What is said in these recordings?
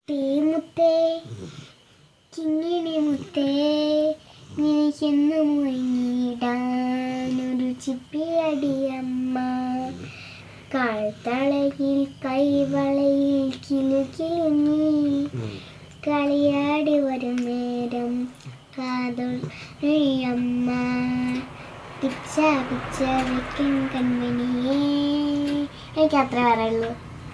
തീമുത്തേ കിങ്ങിണി മുത്തേ നിനക്കെന്ന് മുഴങ്ങിടാനൊരു ചിപ്പിയടിയമ്മ കാൽത്തളയിൽ കൈവളയിൽ കിലുകിലുങ്ങി കളിയാടി വരും നേരം കാതുൾ അമ്മ പിച്ച പിച്ച വെക്കും കൺമണിയേ എനിക്ക് അത്ര പറയുള്ളൂ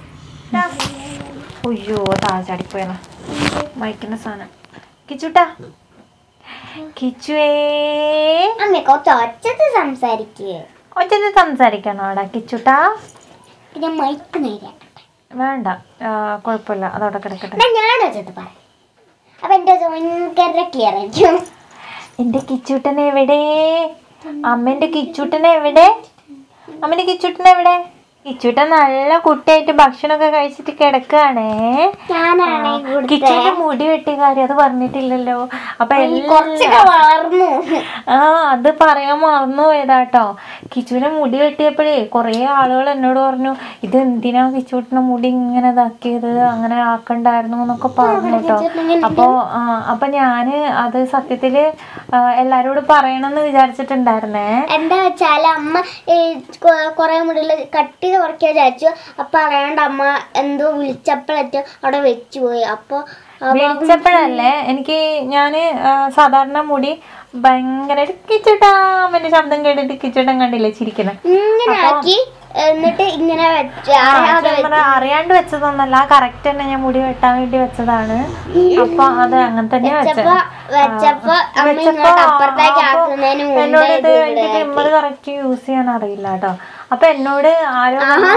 അയ്യോ താഴെ ചാടിപ്പോയതാ മയക്കുന്ന സാധനം കിച്ചുട്ടാ കിച്ചുവേ അമ്മ കുറച്ച് ഒച്ചത്ത് സംസാരിക്കുക ഒറ്റത് സംസാരിക്കണോ അവിടെ കിച്ചുട്ടാ പിന്നെ മൈക്ക് നേരെ വേണ്ട ആ, കുഴപ്പമില്ല അതവിടെ കിടക്കട്ടെ എന്നാ ഞാൻ ഒച്ചത്ത് പറയാം അപ്പൊ എന്റെ ഒച്ച ഭയങ്കര ക്ലിയർ ആയിരിക്കും എന്റെ കിച്ചൂട്ടൻ എവിടെ അമ്മേന്റെ കിച്ചൂട്ടൻ എവിടെ അമ്മേന്റെ കിച്ചൂട്ടൻ എവിടെ കിച്ചൂട്ടൻ നല്ല കുട്ടിയായിട്ട് ഭക്ഷണമൊക്കെ കഴിച്ചിട്ട് കിടക്കുകയാണേ ഞാനാണ് കിച്ചൂന്റെ മുടി വെട്ടിയ കാര്യം അത് പറഞ്ഞിട്ടില്ലല്ലോ അപ്പൊ കുറച്ചൊക്കെ എല്ലാം വളർന്നു ആ അത് പറയാൻ മറന്നു പോയതാട്ടോ കിച്ചുവിനെ മുടി വെട്ടിയപ്പോഴേ കുറേ ആളുകൾ എന്നോട് പറഞ്ഞു ഇത് എന്തിനാ കിച്ചൂട്ടിന്റെ മുടി ഇങ്ങനെ ഇതാക്കിയത് അങ്ങനെ ആക്കണ്ടായിരുന്നു എന്നൊക്കെ പറഞ്ഞു കേട്ടോ അപ്പോ ആ, അപ്പൊ ഞാന് അത് സത്യത്തില് ആ, എല്ലാരോടും പറയണമെന്ന് വിചാരിച്ചിട്ടുണ്ടായിരുന്നേ എന്താ വെച്ചാല് അമ്മ ഈ കൊ- കൊറേ മുടിയിൽ കട്ടി കുറയ്ക്കാൻ വിചാരിച്ചു അപ്പൊ അറിയാണ്ട് അമ്മ എന്തോ വിളിച്ചപ്പോഴേറ്റോ അവിടെ വെച്ചു പോയി അപ്പൊ ആ ഭാഗം വിളിച്ചപ്പോഴല്ലേ എനിക്ക് ഞാന് ആ, സാധാരണ മുടി ഭയങ്കര കിച്ചൂട്ടാ അവന്റെ ശബ്ദം കേട്ടിട്ട് കിച്ചൂട്ടൻ കണ്ടില്ലേ ചിരിക്കുന്നത് ഇങ്ങനെ ആക്കി എന്നിട്ട് ഇങ്ങനെ വെച്ചു അറിയാതെ ഞാൻ പറഞ്ഞ അറിയാണ്ട് വെച്ചതൊന്നല്ല കറക്റ്റ് തന്നെ ഞാൻ മുടി വെട്ടാൻ വേണ്ടി വെച്ചതാണ് അപ്പൊ അത് അങ്ങനെ തന്നെ വെച്ചത് വെച്ചപ്പോ വെച്ചപ്പോ അമ്മ ഇങ്ങോട്ട് അപ്പുറത്തേക്ക് ആക്കുന്നതിന് മുമ്പ് എന്നോട് ഇത് ഇത് എനിക്ക് ട്രിമ്മർ കറക്റ്റ് യൂസ് ചെയ്യാൻ അറിയില്ല കേട്ടോ അപ്പൊ എന്നോട് ആരോ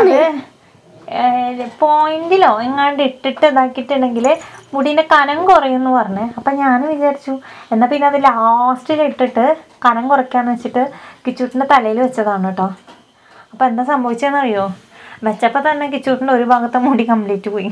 പോയിന്റിലോ എങ്ങാണ്ട് ഇട്ടിട്ട് ഇതാക്കിയിട്ടുണ്ടെങ്കിൽ മുടിന്റെ കനം കുറയുമെന്ന് പറഞ്ഞ് അപ്പൊ ഞാൻ വിചാരിച്ചു എന്നാ പിന്നെ അത് ലാസ്റ്റിൽ ഇട്ടിട്ട് കനം കുറയ്ക്കാന്ന് വെച്ചിട്ട് കിച്ചൂട്ടിന്റെ തലയിൽ വെച്ചതാണ് കേട്ടോ അപ്പൊ എന്താ സംഭവിച്ചതെന്നറിയോ വെച്ചപ്പോ തന്നെ കിച്ചൂട്ടിന്റെ ഒരു ഭാഗത്തെ മുടി കംപ്ലീറ്റ് പോയി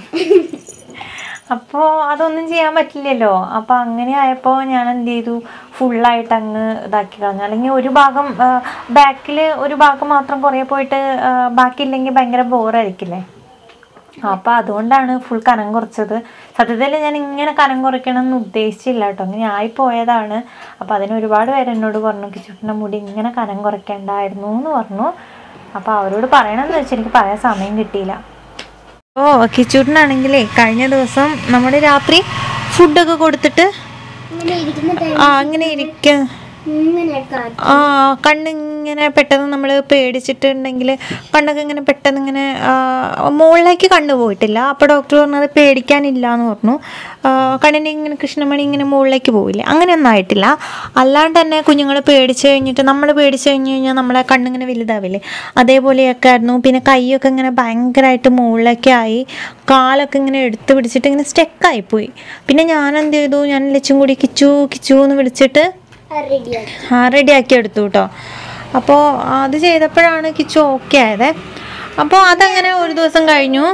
അപ്പോൾ അതൊന്നും ചെയ്യാൻ പറ്റില്ലല്ലോ അപ്പോൾ അങ്ങനെ ആയപ്പോൾ ഞാൻ എന്ത് ചെയ്തു ഫുള്ളായിട്ട് അങ്ങ് ഇതാക്കി കളഞ്ഞു അല്ലെങ്കിൽ ഒരു ഭാഗം ബാക്കിൽ ഒരു ഭാഗം മാത്രം കുറേ പോയിട്ട് ആ, ബാക്കിയില്ലെങ്കിൽ ഭയങ്കര ബോറായിരിക്കില്ലേ അപ്പോൾ അതുകൊണ്ടാണ് ഫുൾ കനം കുറച്ചത് സത്യത്തിൽ ഞാൻ ഇങ്ങനെ കനം കുറയ്ക്കണം എന്ന് ഉദ്ദേശിച്ചില്ല കേട്ടോ അങ്ങനെ ആയിപ്പോയതാണ് അപ്പോൾ അതിന് ഒരുപാട് പേര് എന്നോട് പറഞ്ഞു കിച്ചുട്ടിൻ്റെ മുടി ഇങ്ങനെ കനം കുറയ്ക്കേണ്ടായിരുന്നു എന്ന് പറഞ്ഞു അപ്പോൾ അവരോട് പറയണമെന്ന് വെച്ചാൽ എനിക്ക് പറയാൻ സമയം കിട്ടിയില്ല ഓ കിച്ചൂട്ടിനാണെങ്കിലേ കഴിഞ്ഞ ദിവസം നമ്മുടെ രാത്രി ഫുഡൊക്കെ കൊടുത്തിട്ട് ഇങ്ങനെ ഇരിക്കുന്ന ടൈം ആ അങ്ങനെ ഇരിക്ക ഇങ്ങനെ കാ- ആ കണ്ണിങ്ങനെ പെട്ടെന്ന് നമ്മൾ പേടിച്ചിട്ടുണ്ടെങ്കിൽ കണ്ണൊക്കെ ഇങ്ങനെ പെട്ടെന്ന് ഇങ്ങനെ ആ, മുകളിലേക്ക് കണ്ണ് പോയിട്ടില്ല അപ്പോൾ ഡോക്ടർ പറഞ്ഞത് പേടിക്കാനില്ല എന്ന് പറഞ്ഞു ആ, കണ്ണിൻ്റെ ഇങ്ങനെ കൃഷ്ണമണി ഇങ്ങനെ മുകളിലേക്ക് പോവില്ലേ അങ്ങനെയൊന്നും ആയിട്ടില്ല അല്ലാണ്ട് തന്നെ കുഞ്ഞുങ്ങൾ പേടിച്ച് കഴിഞ്ഞിട്ട് നമ്മൾ പേടിച്ച് കഴിഞ്ഞ് കഴിഞ്ഞാൽ നമ്മളെ കണ്ണിങ്ങനെ വലുതാവില്ലേ അതേപോലെയൊക്കെ ആയിരുന്നു പിന്നെ കൈയൊക്കെ ഇങ്ങനെ ഭയങ്കരമായിട്ട് മുകളിലേക്ക് ആയി കാലൊക്കെ ഇങ്ങനെ എടുത്ത് പിടിച്ചിട്ട് ഇങ്ങനെ സ്റ്റെക്കായിപ്പോയി പിന്നെ ഞാൻ എന്ത് ചെയ്തു ഞാൻ ലച്ചും കൂടി കിച്ചു കിച്ചു എന്ന് വിളിച്ചിട്ട് അത് റെഡിയാക്കി ആ റെഡിയാക്കി എടുത്തു കേട്ടോ അപ്പോൾ അത് ചെയ്തപ്പോഴാണ് കിച്ചു ഓക്കെ ആയത് അപ്പോൾ അതങ്ങനെ ഒരു ദിവസം കഴിഞ്ഞു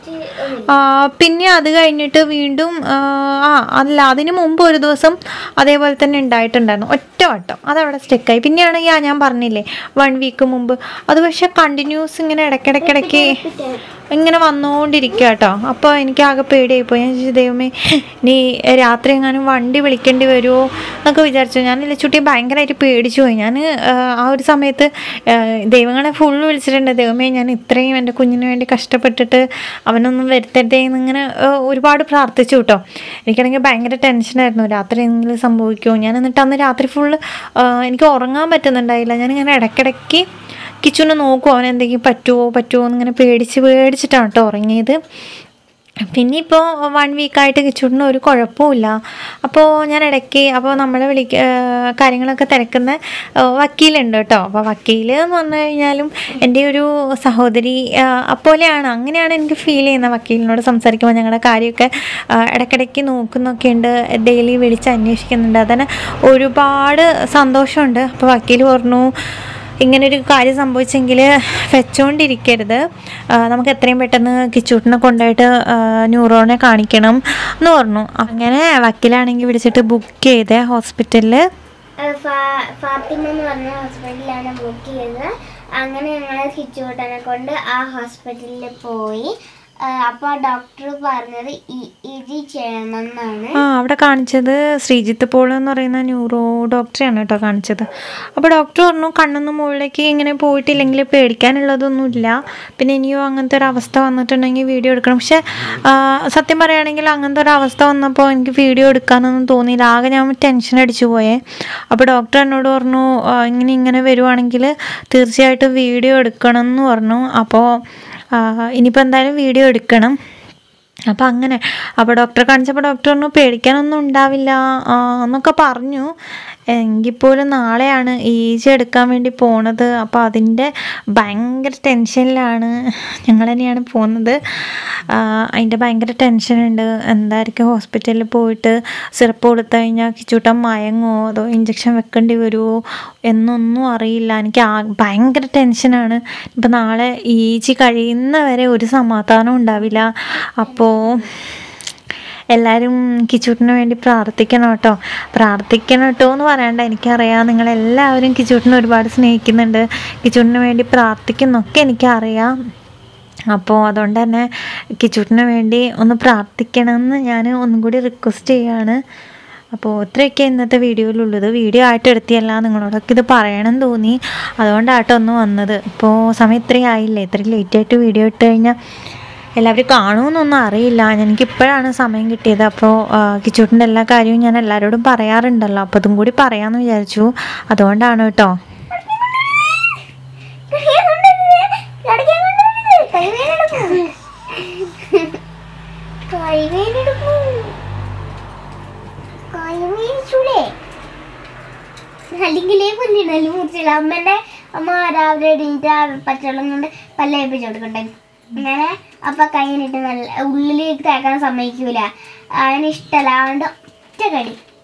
ആ, പിന്നെ അത് കഴിഞ്ഞിട്ട് വീണ്ടും ആ, ആ അല്ല അതിന് മുമ്പ് ഒരു ദിവസം അതേപോലെ തന്നെ ഉണ്ടായിട്ടുണ്ടായിരുന്നു ഒറ്റ വട്ടം അതവിടെ സ്റ്റെക്കായി പിന്നെയാണ് ഈ ആ ഞാൻ പറഞ്ഞില്ലേ വൺ വീക്ക് മുമ്പ് അത് പക്ഷെ കണ്ടിന്യൂസ് ഇങ്ങനെ ഇടയ്ക്കിടയ്ക്കിടയ്ക്ക് ഇങ്ങനെ വന്നുകൊണ്ടിരിക്കുക കേട്ടോ അപ്പോൾ എനിക്ക് ആകെ പേടിയായിപ്പോയി ഞാൻ ചോദിച്ചു ദൈവമേ നീ രാത്രി എങ്ങാനും വണ്ടി വിളിക്കേണ്ടി വരുമോ എന്നൊക്കെ വിചാരിച്ചു ഞാൻ ലച്ചുട്ടിയെ ഭയങ്കരമായിട്ട് പേടിച്ചു പോയി ഞാൻ ആ ഒരു സമയത്ത് ആ, ദൈവങ്ങളെ ഫുൾ വിളിച്ചിട്ടുണ്ട് ദൈവമേ ഞാൻ ഇത്രയും എൻ്റെ കുഞ്ഞിന് വേണ്ടി കഷ്ടപ്പെട്ടിട്ട് അവനൊന്നും വരുത്തരുതേ എന്നിങ്ങനെ ആ, ഒരുപാട് പ്രാർത്ഥിച്ചു കേട്ടോ എനിക്കാണെങ്കിൽ ഭയങ്കര ടെൻഷനായിരുന്നു രാത്രി എന്തെങ്കിലും സംഭവിക്കുമോ ഞാൻ എന്നിട്ട് അന്ന് രാത്രി ഫുള്ള് എനിക്ക് ഉറങ്ങാൻ പറ്റുന്നുണ്ടായില്ല ഞാനിങ്ങനെ ഇടയ്ക്കിടയ്ക്ക് കിച്ചുനെ നോക്കും അവൻ എന്തെങ്കിലും പറ്റുമോ പറ്റുമോ എന്നിങ്ങനെ പേടിച്ച് പേടിച്ചിട്ടാണ് കേട്ടോ ഉറങ്ങിയത് പിന്നെ ഇപ്പോൾ വൺ വീക്കായിട്ട് കിച്ചൂട്ടിന് ഒരു കുഴപ്പമില്ല അപ്പോൾ ഞാൻ ഇടയ്ക്ക് അപ്പോൾ നമ്മളെ വിളിക്ക ആ, കാര്യങ്ങളൊക്കെ തിരക്കുന്ന ആ, വക്കീലുണ്ട് കേട്ടോ അപ്പോൾ വക്കീൽ എന്ന് പറഞ്ഞു കഴിഞ്ഞാലും എൻ്റെ ഒരു സഹോദരി ആ, അപ്പോലെയാണ് അങ്ങനെയാണ് എനിക്ക് ഫീൽ ചെയ്യുന്നത് വക്കീലിനോട് സംസാരിക്കുമ്പോൾ ഞങ്ങളുടെ കാര്യമൊക്കെ ആ, ഇടയ്ക്കിടയ്ക്ക് നോക്കുന്നൊക്കെ ഉണ്ട് ഡെയിലി വിളിച്ച് അന്വേഷിക്കുന്നുണ്ട് അതന്നെ ഒരുപാട് സന്തോഷമുണ്ട് അപ്പോൾ വക്കീൽ പറഞ്ഞു ഇങ്ങനൊരു കാര്യം സംഭവിച്ചെങ്കിൽ വെച്ചോണ്ടിരിക്കരുത് ആ, നമുക്ക് എത്രയും പെട്ടെന്ന് കിച്ചൂട്ടിനെ കൊണ്ടുപോയിട്ട് ആ, ന്യൂറോനെ കാണിക്കണം എന്ന് പറഞ്ഞു അങ്ങനെ വക്കീലാണെങ്കിൽ വിളിച്ചിട്ട് ബുക്ക് ചെയ്തേ ഹോസ്പിറ്റലിൽ അത് ഫാ- ഫാത്തിമ എന്ന് പറഞ്ഞ ഹോസ്പിറ്റലിലാണ് ബുക്ക് ചെയ്തത് അങ്ങനെ ഞങ്ങൾ കിച്ചുകൂട്ടനെ കൊണ്ട് ആ ഹോസ്പിറ്റലിൽ പോയി അപ്പൊ ഡോക്ടർ പറഞ്ഞത് ഇ- ഇത് ചെയ്യണം എന്നാണ് ആ അവിടെ കാണിച്ചത് ശ്രീജിത്ത് പോൾ എന്ന് പറയുന്ന ന്യൂറോ ഡോക്ടറെയാണ് കേട്ടോ കാണിച്ചത് അപ്പോൾ ഡോക്ടർ പറഞ്ഞു കണ്ണൊന്നും മുകളിലേക്ക് ഇങ്ങനെ പോയിട്ടില്ലെങ്കിൽ പേടിക്കാനുള്ളതൊന്നുമില്ല പിന്നെ ഇനിയോ അങ്ങനത്തെ ഒരു അവസ്ഥ വന്നിട്ടുണ്ടെങ്കിൽ വീഡിയോ എടുക്കണം പക്ഷെ ആ, സത്യം പറയുകയാണെങ്കിൽ അങ്ങനത്തെ ഒരു അവസ്ഥ വന്നപ്പോൾ എനിക്ക് വീഡിയോ എടുക്കാനൊന്നും തോന്നിയില്ല ആകെ ഞാൻ ടെൻഷൻ അടിച്ചു പോയേ അപ്പോൾ ഡോക്ടർ എന്നോട് പറഞ്ഞു ആ, ഇങ്ങനെ ഇങ്ങനെ വരുവാണെങ്കിൽ തീർച്ചയായിട്ടും വീഡിയോ എടുക്കണം എന്ന് പറഞ്ഞു അപ്പോൾ ഇനിയിപ്പോൾ എന്തായാലും വീഡിയോ എടുക്കണം അപ്പോൾ അങ്ങനെ അപ്പോൾ ഡോക്ടറെ കാണിച്ചപ്പോൾ ഡോക്ടർ പറഞ്ഞു പേടിക്കാനൊന്നും ഉണ്ടാവില്ല ആ, എന്നൊക്കെ പറഞ്ഞു എങ്കിൽ പോലും നാളെയാണ് ഈജി എടുക്കാൻ വേണ്ടി പോണത് അപ്പോൾ അതിൻ്റെ ഭയങ്കര ടെൻഷനിലാണ് ഞങ്ങൾ തന്നെയാണ് പോകുന്നത് ആ, അതിൻ്റെ ഭയങ്കര ടെൻഷനുണ്ട് എന്തായിരിക്കും ഹോസ്പിറ്റലിൽ പോയിട്ട് സിറപ്പ് കൊടുത്തു കഴിഞ്ഞാൽ കിച്ചൂട്ടം മയങ്ങോ അതോ ഇഞ്ചക്ഷൻ വെക്കേണ്ടി വരുമോ എന്നൊന്നും അറിയില്ല എനിക്ക് ആ ഭയങ്കര ടെൻഷനാണ് ഇപ്പം നാളെ ഈജി കഴിയുന്നവരെ ഒരു സമാധാനം ഉണ്ടാവില്ല അപ്പോൾ എല്ലാവരും കിച്ചൂട്ടിന് വേണ്ടി പ്രാർത്ഥിക്കണം കേട്ടോ പ്രാർത്ഥിക്കണം കേട്ടോ എന്ന് പറയണ്ട എനിക്കറിയാം നിങ്ങളെല്ലാവരും കിച്ചൂട്ടിനെ ഒരുപാട് സ്നേഹിക്കുന്നുണ്ട് കിച്ചൂട്ടിന് വേണ്ടി പ്രാർത്ഥിക്കുന്നൊക്കെ എനിക്കറിയാം അപ്പോൾ അതുകൊണ്ട് തന്നെ കിച്ചൂട്ടിന് വേണ്ടി ഒന്ന് പ്രാർത്ഥിക്കണമെന്ന് ഞാൻ ഒന്നും കൂടി റിക്വസ്റ്റ് ചെയ്യാണ് അപ്പോൾ ഇത്രയൊക്കെ ഇന്നത്തെ വീഡിയോയിലുള്ളത് വീഡിയോ ആയിട്ട് എടുത്തിയല്ല നിങ്ങളോടൊക്കെ ഇത് പറയണം തോന്നി അതുകൊണ്ടാട്ടോ ഒന്ന് വന്നത് ഇപ്പോൾ സമയം ഇത്രയും ആയില്ലേ ഇത്ര ലേറ്റായിട്ട് വീഡിയോ ഇട്ട് കഴിഞ്ഞാൽ എല്ലാവരും കാണുമെന്നൊന്നും അറിയില്ല എനിക്കിപ്പോഴാണ് സമയം കിട്ടിയത് അപ്പോൾ കിച്ചൂട്ടിൻ്റെ എല്ലാ കാര്യവും ഞാൻ എല്ലാവരോടും പറയാറുണ്ടല്ലോ അപ്പോൾ അതും കൂടി പറയാമെന്ന് വിചാരിച്ചു അതുകൊണ്ടാണ് കേട്ടോ അല്ലെങ്കിലേ കുഞ്ഞിടല് മുറിച്ചില്ല അമ്മേന്റെ അമ്മ രാവിലെ എണീറ്റ് പച്ചവെള്ളം കൊണ്ട് പല്ലേപ്പിച്ച് കൊടുക്കട്ടെ അങ്ങനെ അപ്പൊ കൈനിട്ട് നല്ല ഉള്ളിലേക്ക് തേക്കാൻ സമ്മതിക്കൂല അതിന് ഇഷ്ടമല്ല അതുകൊണ്ട് ഒറ്റ കടി